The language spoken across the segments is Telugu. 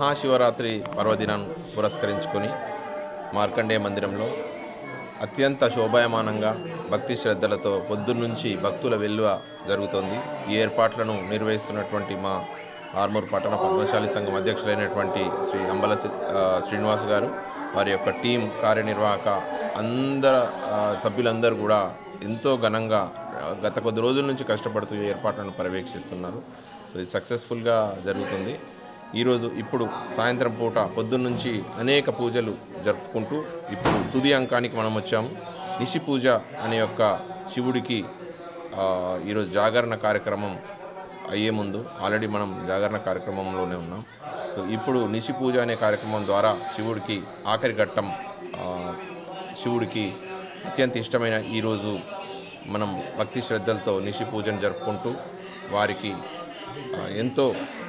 మహాశివరాత్రి పర్వదినాన్ని పురస్కరించుకొని మార్కండేయ మందిరంలో అత్యంత శోభాయమానంగా భక్తి శ్రద్ధలతో పొద్దున్నుంచి భక్తుల వెల్లువ జరుగుతోంది ఈ ఏర్పాట్లను నిర్వహిస్తున్నటువంటి మా ఆర్మూర్ పట్టణ పద్మశాలి సంఘం అధ్యక్షులైనటువంటి శ్రీ అంబల శ్రీ- ఆ, శ్రీనివాస్ గారు వారి యొక్క టీం కార్యనిర్వాహక అందరు ఆ, సభ్యులందరూ కూడా ఎంతో ఘనంగా ఆ, గత కొద్ది రోజుల నుంచి కష్టపడుతూ ఈ ఏర్పాట్లను పర్యవేక్షిస్తున్నారు సో ఇది సక్సెస్ఫుల్గా జరుగుతుంది ఈరోజు ఇప్పుడు సాయంత్రం పూట పొద్దున్నుంచి అనేక పూజలు జరుపుకుంటూ ఇప్పుడు తుది అంకానికి మనం వచ్చాము నిశి పూజ అనే యొక్క శివుడికి ఆ, ఈరోజు జాగరణ కార్యక్రమం అయ్యే ముందు ఆల్రెడీ మనం జాగరణ కార్యక్రమంలోనే ఉన్నాం సో ఇప్పుడు నిశి పూజ అనే కార్యక్రమం ద్వారా శివుడికి ఆఖరి ఘట్టం ఆ, శివుడికి అత్యంత ఇష్టమైన ఈరోజు మనం భక్తి శ్రద్ధలతో నిశి పూజను జరుపుకుంటూ వారికి ఆ, ఎంతో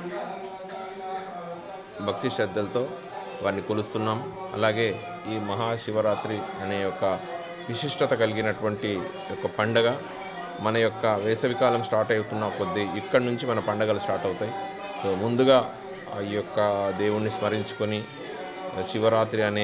భక్తి శ్రద్ధలతో వారిని కొలుస్తున్నాం అలాగే ఈ మహాశివరాత్రి అనే యొక్క విశిష్టత కలిగినటువంటి యొక్క పండగ మన యొక్క వేసవికాలం స్టార్ట్ అవుతున్న కొద్దీ ఇక్కడి నుంచి మన పండగలు స్టార్ట్ అవుతాయి సో ముందుగా ఆ ఈ యొక్క దేవుణ్ణి స్మరించుకొని శివరాత్రి అనే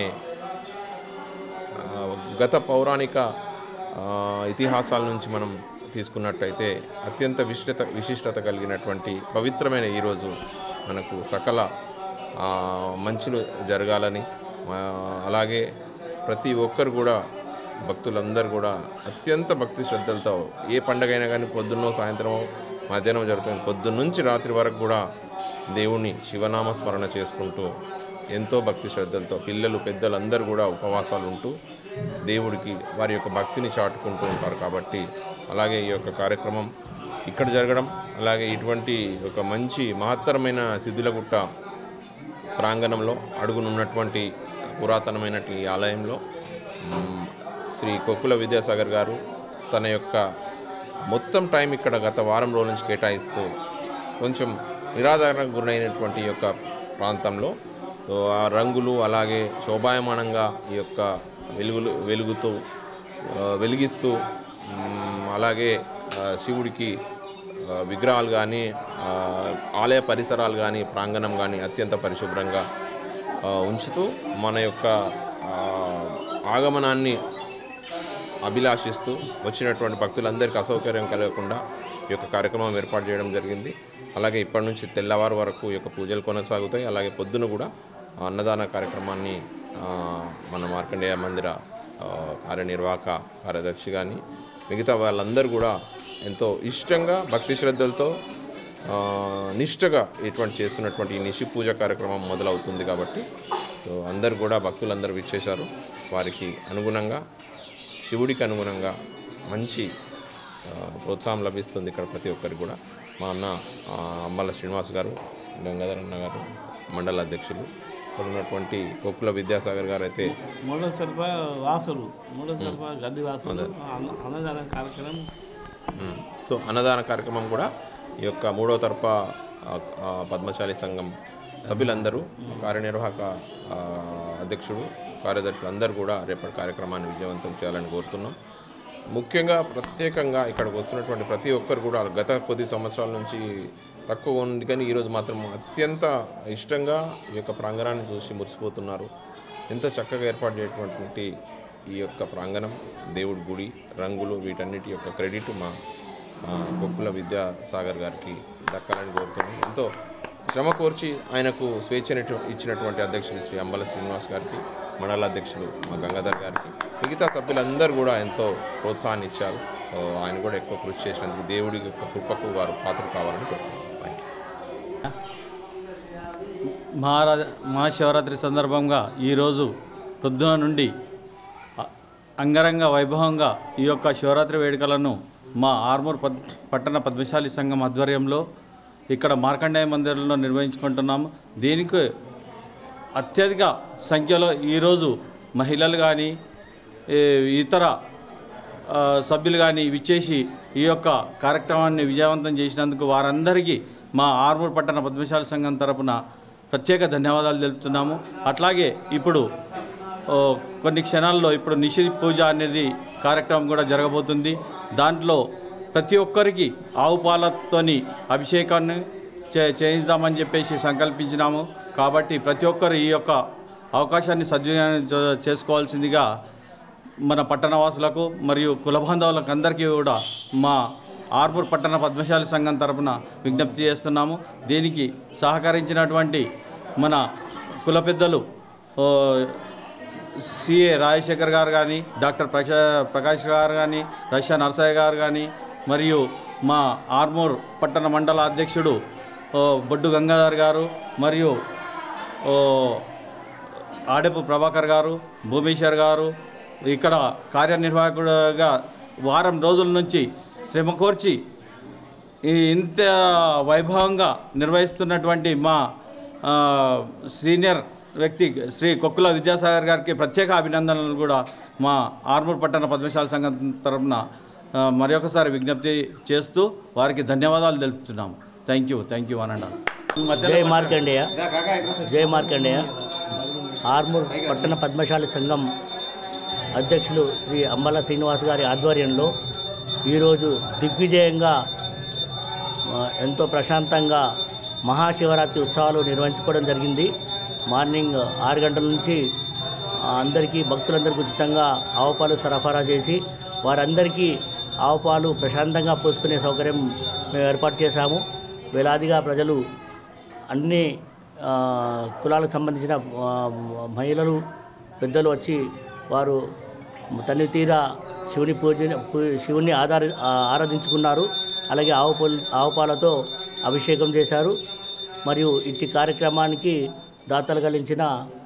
ఆ, గత పౌరాణిక ఆ, ఇతిహాసాల నుంచి మనం తీసుకున్నట్టయితే అత్యంత విశిష్టత విశిష్టత కలిగినటువంటి పవిత్రమైన ఈరోజు మనకు సకల ఆ, మంచులు జరగాలని ఆ, అలాగే ప్రతి ఒక్కరు కూడా భక్తులందరూ కూడా అత్యంత భక్తి శ్రద్ధలతో ఏ పండగ అయినా కానీ పొద్దున్నో సాయంత్రమో మధ్యాహ్నం జరుగుతుంది పొద్దున్న నుంచి రాత్రి వరకు కూడా దేవుణ్ణి శివనామ స్మరణ చేసుకుంటూ ఎంతో భక్తి శ్రద్ధలతో పిల్లలు పెద్దలు అందరూ కూడా ఉపవాసాలు ఉంటూ దేవుడికి వారి యొక్క భక్తిని చాటుకుంటూ ఉంటారు కాబట్టి అలాగే ఈ యొక్క కార్యక్రమం ఇక్కడ జరగడం అలాగే ఇటువంటి ఒక మంచి మహత్తరమైన సిద్ధులగుట్ట ప్రాంగణంలో అడుగునున్నటువంటి పురాతనమైన ఈ ఆలయంలో మ్, శ్రీ కొక్కుల విద్యాసాగర్ గారు తన యొక్క మొత్తం టైం ఇక్కడ గత వారం రోజుల నుంచి కేటాయిస్తూ కొంచెం నిరాధారణకు గురైనటువంటి ఈ యొక్క ప్రాంతంలో సో ఆ రంగులు అలాగే శోభాయమానంగా ఈ యొక్క వెలుగులు వెలుగుతూ ఆ, వెలిగిస్తూ మ్, అలాగే ఆ, శివుడికి ఆ, విగ్రహాలు కానీ ఆ, ఆలయ పరిసరాలు కానీ ప్రాంగణం కానీ అత్యంత పరిశుభ్రంగా ఆ, ఉంచుతూ మన యొక్క ఆ, ఆగమనాన్ని అభిలాషిస్తూ వచ్చినటువంటి భక్తులందరికీ అసౌకర్యం కలగకుండా ఈ యొక్క కార్యక్రమం ఏర్పాటు చేయడం జరిగింది అలాగే ఇప్పటి నుంచి తెల్లవారు వరకు ఈ యొక్క పూజలు కొనసాగుతాయి అలాగే పొద్దున కూడా ఆ అన్నదాన కార్యక్రమాన్ని ఆ, మన మార్కండేయ మందిర ఆ, కార్యనిర్వాహక కార్యదర్శి కానీ మిగతా వాళ్ళందరూ కూడా ఎంతో ఇష్టంగా భక్తి శ్రద్ధలతో ఆ, నిష్ఠగా ఇటువంటి చేస్తున్నటువంటి ఈ నిశి పూజ కార్యక్రమం మొదలవుతుంది కాబట్టి సో అందరు కూడా భక్తులందరూ విచ్చేశారు వారికి అనుగుణంగా శివుడికి అనుగుణంగా మంచి ఆ, ప్రోత్సాహం లభిస్తుంది ఇక్కడ ప్రతి ఒక్కరికి కూడా మా అన్న ఆ, అంబల శ్రీనివాస్ గారు గంగాధర్ అన్న గారు మండల అధ్యక్షులు ఇక్కడ ఉన్నటువంటి కొక్కుల విద్యాసాగర్ గారు అయితే మూడో తరఫ వాసులు మూడో తరఫ గడ్డి వాసులు అన్న- అన్నదాన కార్యక్రమం మ్మ్. సో అన్నదాన కార్యక్రమం కూడా ఈ యొక్క మూడో తరఫ ఆ, ఆ, పద్మశాలి సంఘం సభ్యులందరూ కార్యనిర్వాహక ఆ, అధ్యక్షుడు కార్యదర్శులు అందరూ కూడా రేపటి కార్యక్రమాన్ని విజయవంతం చేయాలని కోరుతున్నాం ముఖ్యంగా ప్రత్యేకంగా ఇక్కడికి వస్తున్నటువంటి ప్రతి ఒక్కరు కూడా గత కొద్ది సంవత్సరాల నుంచి తక్కువ ఉంది కానీ ఈరోజు మాత్రం అత్యంత ఇష్టంగా ఈ యొక్క ప్రాంగణాన్ని చూసి మురిసిపోతున్నారు ఎంతో చక్కగా ఏర్పాటు చేయటువంటి ఈ యొక్క ప్రాంగణం దేవుడి గుడి రంగులు వీటన్నిటి యొక్క క్రెడిట్ మా ఆ, కొక్కుల విద్యాసాగర్ గారికి దక్కాలని కోరుతున్నాం ఎంతో శ్రమ కోర్చి ఆయనకు స్వేచ్ఛని ఇచ్చినటువంటి అధ్యక్షులు శ్రీ అంబల శ్రీనివాస్ గారికి మండల అధ్యక్షులు మా గంగాధర్ గారికి మిగతా సభ్యులందరూ కూడా ఎంతో ప్రోత్సాహాన్ని ఇచ్చారు సో ఆయన కూడా ఎక్కువ కృషి చేసినందుకు దేవుడి యొక్క కృపకు వారు పాత్ర కావాలని కోరుతున్నాం థ్యాంక్ యూ మహారాజ మహాశివరాత్రి సందర్భంగా ఈరోజు పొద్దున నుండి అ- అంగరంగ వైభవంగా ఈ యొక్క శివరాత్రి వేడుకలను మా ఆర్మూర్ పద్ పట్టణ పద్మశాలి సంఘం ఆధ్వర్యంలో ఇక్కడ మార్కండేయ మందిరంలో నిర్వహించుకుంటున్నాము దీనికి అత్యధిక సంఖ్యలో ఈరోజు మహిళలు కానీ ఇతర ఆ, సభ్యులు కానీ విచ్చేసి ఈ యొక్క కార్యక్రమాన్ని విజయవంతం చేసినందుకు వారందరికీ మా ఆర్మూర్ పట్టణ పద్మశాల సంఘం తరపున ప్రత్యేక ధన్యవాదాలు తెలుపుతున్నాము అట్లాగే ఇప్పుడు ఓ, కొన్ని క్షణాల్లో ఇప్పుడు నిషి పూజ అనేది కార్యక్రమం కూడా జరగబోతుంది దాంట్లో ప్రతి ఒక్కరికి ఆవు పాలతోని అభిషేకాన్ని చే చేయిద్దామని చెప్పేసి సంకల్పించినాము కాబట్టి ప్రతి ఒక్కరు ఈ యొక్క అవకాశాన్ని సద్వినియోగం చే- చేసుకోవాల్సిందిగా మన పట్టణవాసులకు మరియు కుల బాంధవులకు అందరికీ కూడా మా ఆర్మూర్ పట్టణ పద్మశాలి సంఘం తరపున విజ్ఞప్తి చేస్తున్నాము దీనికి సహకరించినటువంటి మన కుల పెద్దలు ఓ, సిఏ రాజశేఖర్ గారు కానీ డాక్టర్ ప్రకా ప్రకాష్ గారు కానీ రష్యా నరసయ్య గారు కానీ మరియు మా ఆర్మూర్ పట్టణ మండల అధ్యక్షుడు ఓ, బొడ్డు గంగాధర్ గారు మరియు ఓ, ఆడెపు ప్రభాకర్ గారు భూమేశ్వర్ గారు ఇక్కడ కార్యనిర్వాహకుడుగా వారం రోజుల నుంచి శ్రమ కోర్చి ఈ ఇంత వైభవంగా నిర్వహిస్తున్నటువంటి మా ఆ, సీనియర్ వ్యక్తి శ్రీ కొక్కుల విద్యాసాగర్ గారికి ప్రత్యేక అభినందనలు కూడా మా ఆర్మూర్ పట్టణ పద్మశాల సంఘం తరఫున ఆ, మరొకసారి విజ్ఞప్తి చేస్తూ వారికి ధన్యవాదాలు తెలుపుతున్నాము థ్యాంక్ యూ థ్యాంక్ యూ అనండి జై మార్కండేయ జై మార్కండేయ ఆర్మూర్ పట్టణ పద్మశాలి సంఘం అధ్యక్షులు శ్రీ అంబల శ్రీనివాస్ గారి ఆధ్వర్యంలో ఈరోజు దిగ్విజయంగా ఆ, ఎంతో ప్రశాంతంగా మహాశివరాత్రి ఉత్సవాలు నిర్వహించుకోవడం జరిగింది మార్నింగ్ ఆరు గంటల నుంచి ఆ, అందరికీ భక్తులందరికీ ఉచితంగా ఆవుపాలు సరఫరా చేసి వారందరికీ ఆవుపాలు ప్రశాంతంగా పోసుకునే సౌకర్యం మేము ఏర్పాటు చేశాము వేలాదిగా ప్రజలు అన్ని ఆ, కులాలకు సంబంధించిన ఆ, మహిళలు పెద్దలు వచ్చి వారు తల్లి తీరా శివుని పూజ పూ- శివుని ఆధార ఆ, ఆరాధించుకున్నారు అలాగే ఆవు పాలు ఆవు పాలతో అభిషేకం చేశారు మరియు ఇట్టి కార్యక్రమానికి దాతలు కలించిన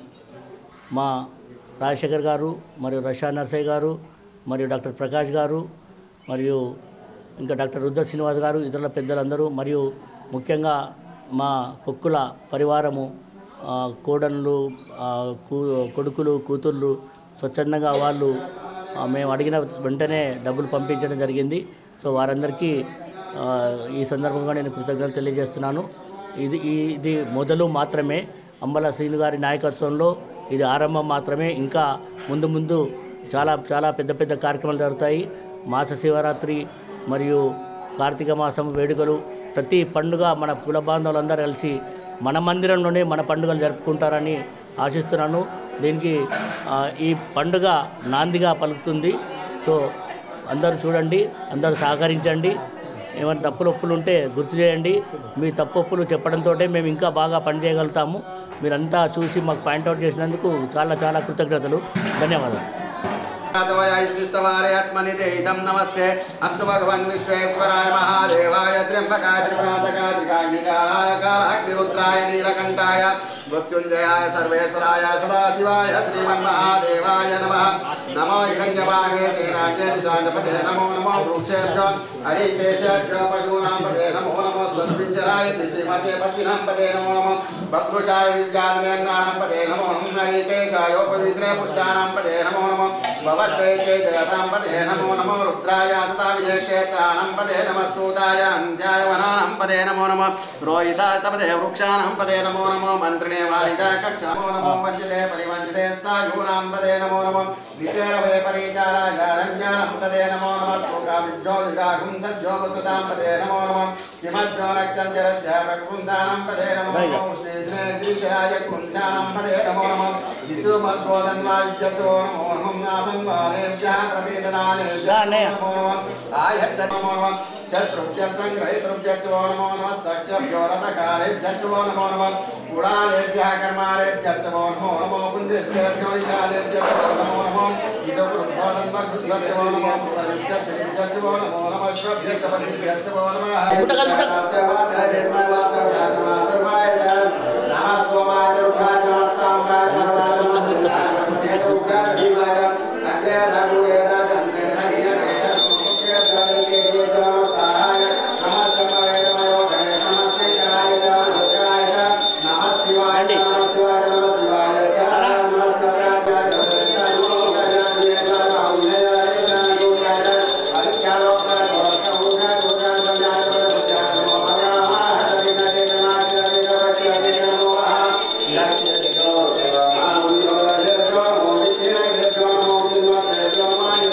మా రాజశేఖర్ గారు మరియు రషా నర్సయ్య గారు మరియు డాక్టర్ ప్రకాష్ గారు మరియు ఇంకా డాక్టర్ రుద్ర శ్రీనివాస్ గారు ఇతరుల పెద్దలందరూ మరియు ముఖ్యంగా మా కొక్కుల పరివారము ఆ, కోడళ్ళు ఆ, కూ- కొడుకులు కూతుళ్ళు స్వచ్ఛందంగా వాళ్ళు ఆ, మేము అడిగిన వెంటనే డబ్బులు పంపించడం జరిగింది సో వారందరికీ ఆ, ఈ సందర్భంగా నేను కృతజ్ఞతలు తెలియజేస్తున్నాను ఇది ఈ- ఇది మొదలు మాత్రమే అంబల శ్రీను గారి నాయకత్వంలో ఇది ఆరంభం మాత్రమే ఇంకా ముందు ముందు చాలా చాలా పెద్ద పెద్ద కార్యక్రమాలు జరుగుతాయి మాస శివరాత్రి మరియు కార్తీక మాసం వేడుకలు ప్రతి పండుగ మన కుల బాంధవులందరూ కలిసి మన మందిరంలోనే మన పండుగలు జరుపుకుంటారని ఆశిస్తున్నాను దీనికి ఆ, ఈ పండుగ నాందిగా పలుకుతుంది సో అందరూ చూడండి అందరూ సహకరించండి ఏమైనా తప్పులు ఒప్పులు ఉంటే గుర్తు చేయండి మీ తప్పు ఒప్పులు చెప్పడంతో మేము ఇంకా బాగా పని చేయగలుగుతాము మీరంతా చూసి మాకు పాయింట్అవుట్ చేసినందుకు చాలా చాలా కృతజ్ఞతలు ధన్యవాదాలు स्तवार्यस्मनिते इदं नमस्ते अस्तु भगवन् विश्वेश्वराय महादेवाय त्र्यम्बकाय त्रिपुरातकाधिकाय कालाग्निरुद्राय नीलकण्ठाय मृत्युञ्जयाय सर्वेश्वराय सदाशिवाय श्रीमन्महादेवाय नमः नमो हिरण्यभागे श्रीराज्यदिशाधिपते नमो नमो वृक्षेभ्यो हरिकेशेभ्यो पशूनां पदे नमो नमो स्वस्तिञ्जराय श्रीमते पतिनां पदे नमो नमो बभ्रुषाय विद्यादिनेन्द्राणां पदे नमो नमः हरिकेशायोपविग्रे पुष्टानां पदे नमो नमो भवच्चैत्ये जगतां पदे नमो नमो रुद्राय तथा विजयक्षेत्राणां पदे नमः सूताय अन्त्याय वनानां पदे नमो नमः रोहिताय तपदे वृक्षाणां पदे नमो नमो मन्त्रिणे वारिजाय कक्ष नमो नमो वञ्चिते परिवञ्चिते स्थायूनां पदे नमो नमो विचेरवे परिचाराय रञ्जानं पदे नमो नमः स्तोकाविज्योतिगाहुं तज्जोपसतां पदे नमो नमः किमज्जो रक्तं जरज्जा प्रकृन्दानं पदे नमो नमः श्रीश्रेन्द्रिशराय कुञ्जानं पदे नमो नमः विसुमद्बोधन्वाज्यतो नमो नमः नाथं वारेभ्यः प्रतिदनानेभ्यः नमो नमः आयच्च नमो नमः शत्रुभ्यः सङ्ग्रहितृभ्यश्चो नमो नमः दक्षभ्यो रथकारेभ्यश्चो नमो नमः कुडालेभ्यः कर्मारेभ्यश्चो नमो नमो कुण्डेश्वेभ्यो निषादेभ्यश्चो नमो नमो ईशोपुरुषोदन्वद्भ्यश्चो नमो पुरयुभ्यश्चरिभ्यश्चो नमो नमः श्रभ्यश्च पतिभ्यश्चो नमः नमः सोमाय रुद्राय नमस्तामुखाय नमः नमः रुद्राय भीमाय अग्रे रघुवे चन्द्रे हरिये मुख्य जलके नमस्ताय नमः कर्मवे नमो नमः शिवाय नमस्काराय नमः शिवाय नमः शिवाय नमः शिवाय नमः शिवाय Thank you.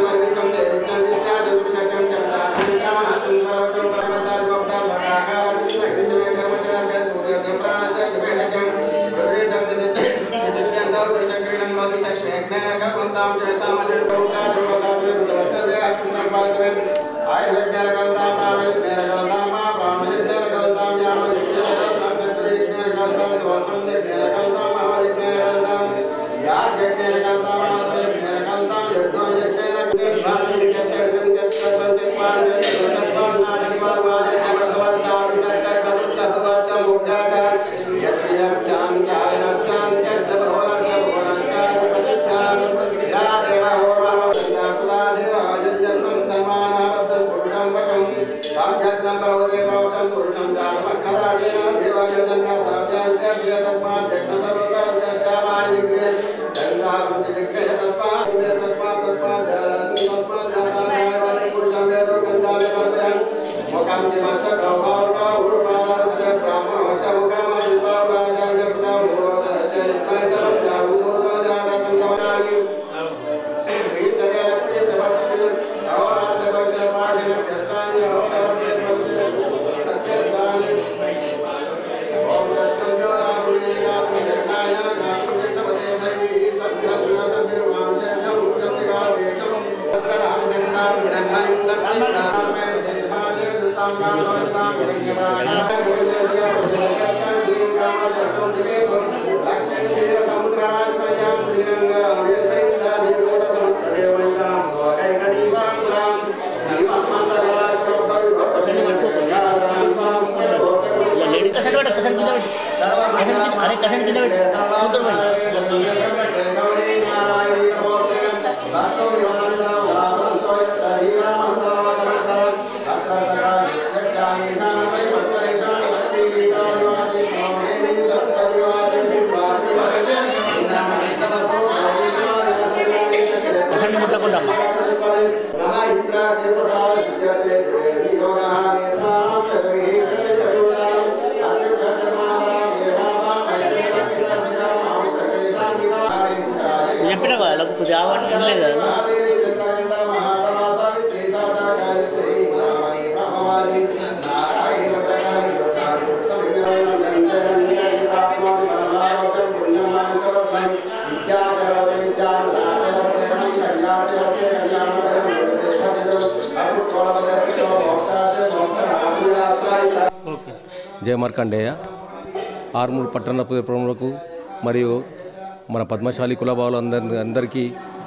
లేడీ కసండి పెట్టు కసండి కింద పెట్టు అరే కసండి కింద పెట్టు కూతురు పోయి కసండి ముట్టకుండా అమ్మ చెప్పినా కదా వాళ్ళకు కొద్దిగా ఆవాడు లేదు కదా ఓకే జయ మార్కండేయ ఆర్మూర్ పట్టణ ప్రముఖులకు మరియు మన పద్మశాలి కులభావులు అందరి అందరికీ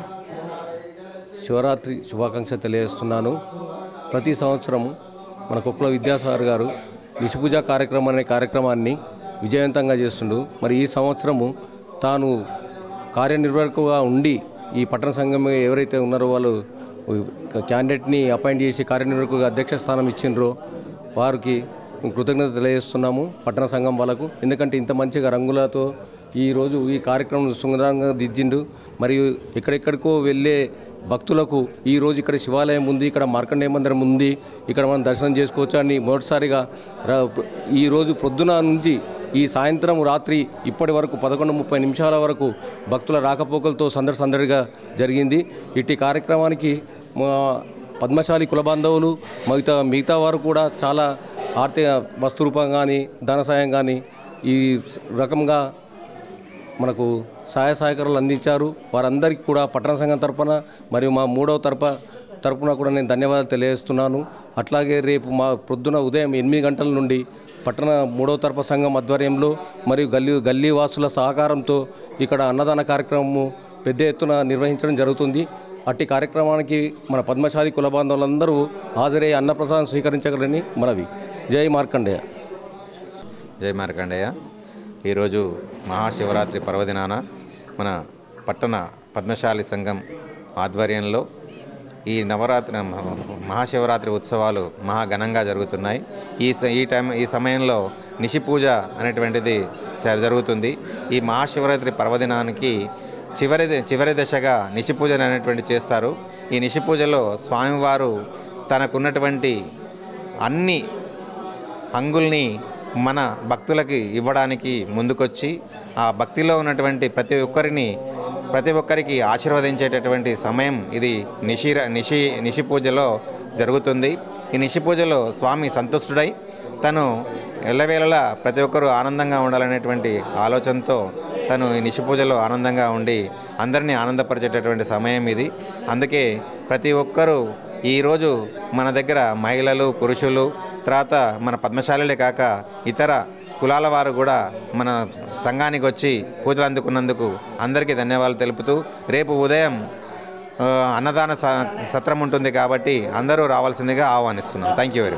శివరాత్రి శుభాకాంక్ష తెలియజేస్తున్నాను ప్రతి సంవత్సరం మన కుక్కల విద్యాసాగర్ గారు నిశపూజ కార్యక్రమం అనే కార్యక్రమాన్ని విజయవంతంగా చేస్తుండు మరి ఈ సంవత్సరము తాను కార్యనిర్వాహకుగా ఉండి ఈ పట్టణ సంఘం ఎవరైతే ఉన్నారో వాళ్ళు క్యాండిడేట్ని అపాయింట్ చేసి కార్యనిర్వాహకుగా అధ్యక్ష స్థానం ఇచ్చిండ్రో వారికి కృతజ్ఞత తెలియజేస్తున్నాము పట్టణ సంఘం వాళ్ళకు ఎందుకంటే ఇంత మంచిగా రంగులతో ఈరోజు ఈ కార్యక్రమం సుందరంగా దిద్దిండు మరియు ఎక్కడెక్కడికో వెళ్ళే భక్తులకు ఈ రోజు ఇక్కడ శివాలయం ఉంది ఇక్కడ మార్కండేయ మందిరం ఉంది ఇక్కడ మనం దర్శనం చేసుకోవచ్చు అని మొదటిసారిగా ర- ఈ రోజు పొద్దున నుంచి ఈ సాయంత్రం రాత్రి ఇప్పటి వరకు పదకొండు ముప్పై నిమిషాల వరకు భక్తుల రాకపోకలతో సందడి సందడిగా జరిగింది ఇట్టి కార్యక్రమానికి మా పద్మశాలి కుల బాంధవులు మిగతా మిగతా వారు కూడా చాలా ఆర్థిక వస్తు రూపం కానీ ధన సాయం కానీ ఈ రకంగా మనకు సహాయ సహకారాలు అందించారు వారందరికీ కూడా పట్టణ సంఘం తరపున మరియు మా మూడవ తరప తరపున కూడా నేను ధన్యవాదాలు తెలియజేస్తున్నాను అట్లాగే రేపు మా పొద్దున ఉదయం ఎనిమిది గంటల నుండి పట్టణ మూడవ తరప సంఘం ఆధ్వర్యంలో మరియు గల్లీ గల్లీ వాసుల సహకారంతో ఇక్కడ అన్నదాన కార్యక్రమము పెద్ద ఎత్తున నిర్వహించడం జరుగుతుంది అట్టి కార్యక్రమానికి మన పద్మశాలి కుల బాంధవులందరూ హాజరై అన్నప్రసాదం స్వీకరించగలరని మనవి జై మార్కండేయ జై మార్కండేయ ఈరోజు మహాశివరాత్రి పర్వదినాన మన పట్టణ పద్మశాలి సంఘం ఆధ్వర్యంలో ఈ నవరాత్రి మహాశివరాత్రి ఉత్సవాలు మహా ఘనంగా జరుగుతున్నాయి ఈ స- ఈ టైం ఈ సమయంలో నిషి పూజ అనేటువంటిది జ- జరుగుతుంది ఈ మహాశివరాత్రి పర్వదినానికి చివరి ద- చివరి దశగా నిషి పూజ అనేటువంటి చేస్తారు ఈ నిషి పూజలో స్వామివారు తనకున్నటువంటి అన్ని హంగుల్ని మన భక్తులకి ఇవ్వడానికి ముందుకొచ్చి ఆ భక్తిలో ఉన్నటువంటి ప్రతి ఒక్కరిని ప్రతి ఒక్కరికి ఆశీర్వదించేటటువంటి సమయం ఇది నిషి నిషి నిషి పూజలో జరుగుతుంది ఈ నిషి పూజలో స్వామి సంతుష్టుడై తను ఎల్లవేళలా ప్రతి ఒక్కరూ ఆనందంగా ఉండాలనేటువంటి ఆలోచనతో తను ఈ నిషి పూజలో ఆనందంగా ఉండి అందరినీ ఆనందపరిచేటటువంటి సమయం ఇది అందుకే ప్రతి ఒక్కరూ ఈరోజు మన దగ్గర మహిళలు పురుషులు తర్వాత మన పద్మశాలిలే కాక ఇతర కులాల వారు కూడా మన సంఘానికి వచ్చి పూజలు అందుకున్నందుకు అందరికీ ధన్యవాదాలు తెలుపుతూ రేపు ఉదయం ఆ, అన్నదాన స- సత్రం ఉంటుంది కాబట్టి అందరూ రావాల్సిందిగా ఆహ్వానిస్తున్నాం థ్యాంక్ యూ వెరీ